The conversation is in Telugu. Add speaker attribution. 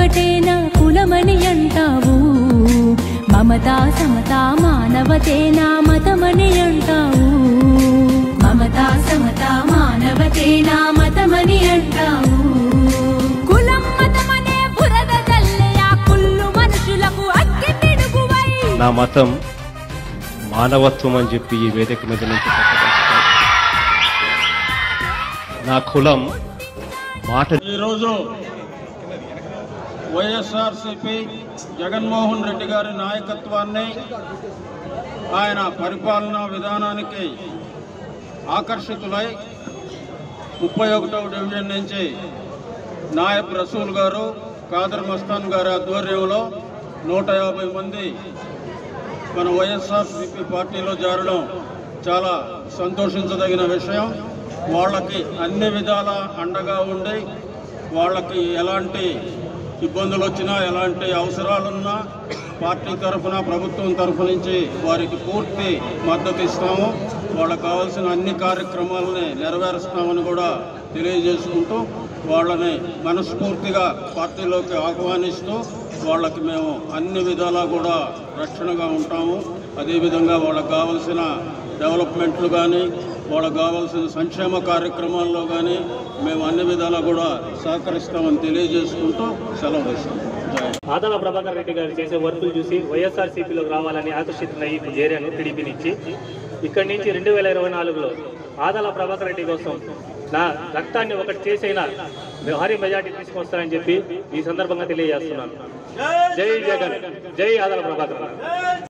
Speaker 1: ఒకటేనా కులమని అంటావు మమతా సమతా మానవతేనా మతమని అంటావు మమతా సమతా మానవతేనా మతమని అంటావు కులం మతమనే బురద జల్లే ఆ కుళ్ళు మనుషులకు అగ్గి పిడుగువై
Speaker 2: నా మతం మానవత్వం అని చెప్పి ఈ వేదిక మీద నుంచి చెప్పదలుచుకున్నాను. నా కులం మాట
Speaker 3: ఈరోజు వైఎస్ఆర్సిపి జగన్మోహన్ రెడ్డి గారి నాయకత్వాన్ని ఆయన పరిపాలనా విధానానికి ఆకర్షితులై ముప్పై ఒకటవ డివిజన్ నుంచి నాయబ్ రసూల్ గారు కాదర్ మస్తాన్ గారి ఆధ్వర్యంలో నూట యాభై మంది మన వైఎస్ఆర్సీపీ పార్టీలో చేరడం చాలా సంతోషించదగిన విషయం వాళ్ళకి అన్ని విధాల అండగా ఉండి వాళ్ళకి ఎలాంటి ఇబ్బందులు వచ్చినా ఎలాంటి అవసరాలున్నా పార్టీ తరఫున ప్రభుత్వం తరఫు నుంచి వారికి పూర్తి మద్దతు ఇస్తాము వాళ్ళకు కావాల్సిన అన్ని కార్యక్రమాలని నెరవేరుస్తామని కూడా తెలియజేసుకుంటూ వాళ్ళని మనస్ఫూర్తిగా పార్టీలోకి ఆహ్వానిస్తూ వాళ్ళకి మేము అన్ని విధాలా కూడా రక్షణగా ఉంటాము అదేవిధంగా వాళ్ళకి కావాల్సిన డెవలప్మెంట్లు కానీ వాళ్ళకు కావాల్సిన సంక్షేమ కార్యక్రమాల్లో కానీ మేము అన్ని విధాలా కూడా సహకరిస్తామని తెలియజేసుకుంటూ సెలవు ఇస్తాం జై
Speaker 4: ఆదాల ప్రభాకర్ రెడ్డి గారు చేసే వర్కులు చూసి వైఎస్ఆర్ సిపిలోకి రావాలని ఆకర్షితులయ్యి ఇప్పుడు చేరాను టీడీపీ నుంచి ఇక్కడి నుంచి రెండు వేల ఇరవై నాలుగులో ఆదాల ప్రభాకర్ రెడ్డి కోసం నా రక్తాన్ని ఒకటి చేసైనా భారీ మెజార్టీ తీసుకొస్తానని చెప్పి ఈ సందర్భంగా తెలియజేస్తున్నాను జై జగన్ జై ఆదాల ప్రభాకర్